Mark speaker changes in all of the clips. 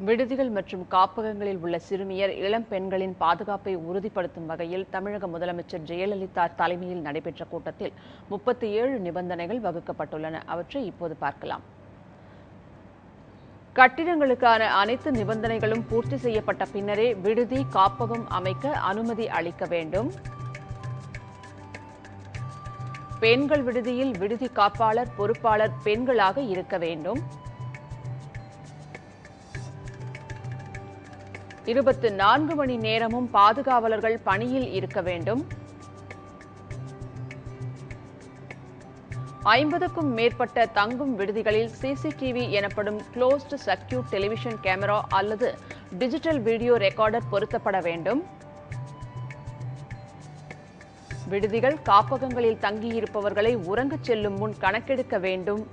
Speaker 1: விடுதிகள் மற்றும் காப்பகங்களில் உள்ள சிறுமியர் இளம் பெண்களின் பாதுகாப்பை உறுதிப்படுத்தும் வகையில் தமிழக முதலமைச்சர் ஜெயலலிதா தலைமையில் நடைபெற்ற கூட்டத்தில் முப்பத்தி ஏழு நிபந்தனைகள் வகுக்கப்பட்டுள்ளன அவற்றை இப்போது பார்க்கலாம் கட்டிடங்களுக்கான அனைத்து நிபந்தனைகளும் பூர்த்தி செய்யப்பட்ட பின்னரே விடுதி காப்பகம் அமைக்க அனுமதி அளிக்க வேண்டும் பெண்கள் விடுதியில் விடுதி காப்பாளர் பொறுப்பாளர் பெண்களாக இருக்க வேண்டும் இருபத்து நான்கு மணி நேரமும் பாதுகாவலர்கள் பணியில் இருக்க வேண்டும் ஐம்பதுக்கும் மேற்பட்ட தங்கும் விடுதிகளில் சிசிடிவி எனப்படும் க்ளோஸ்டு சர்க்கியூட் டெலிவிஷன் கேமரா அல்லது டிஜிட்டல் வீடியோ ரெக்கார்டர் பொருத்தப்பட வேண்டும் விடுதிகள் காப்பகங்களில் தங்கியிருப்பவர்களை உறங்கச் செல்லும் முன் கணக்கெடுக்க வேண்டும்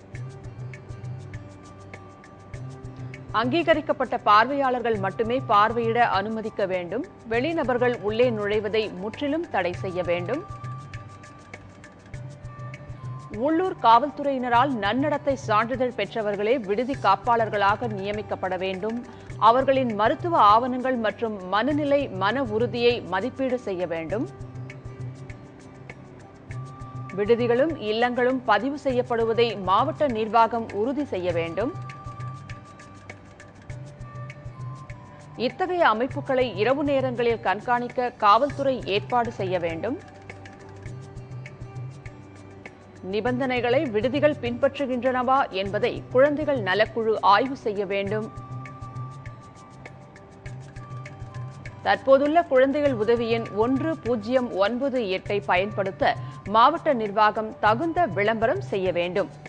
Speaker 1: அங்கீகரிக்கப்பட்ட பார்வையாளர்கள் மட்டுமே பார்வையிட அனுமதிக்க வேண்டும் வெளிநபர்கள் உள்ளே நுழைவதை முற்றிலும் தடை செய்ய வேண்டும் உள்ளூர் காவல்துறையினரால் நன்னடத்தை சான்றிதழ் பெற்றவர்களே விடுதி காப்பாளர்களாக நியமிக்கப்பட வேண்டும் அவர்களின் மருத்துவ ஆவணங்கள் மற்றும் மனநிலை மன உறுதியை மதிப்பீடு செய்ய வேண்டும் விடுதிகளும் இல்லங்களும் பதிவு செய்யப்படுவதை மாவட்ட நிர்வாகம் உறுதி செய்ய வேண்டும் இத்தகைய அமைப்புகளை இரவு நேரங்களில் கண்காணிக்க காவல்துறை ஏற்பாடு செய்ய வேண்டும் நிபந்தனைகளை விடுதிகள் பின்பற்றுகின்றனவா என்பதை குழந்தைகள் நலக்குழு ஆய்வு செய்ய வேண்டும் தற்போதுள்ள குழந்தைகள் உதவி எண் ஒன்று பூஜ்ஜியம் ஒன்பது எட்டை பயன்படுத்த மாவட்ட நிர்வாகம் தகுந்த விளம்பரம் செய்ய வேண்டும்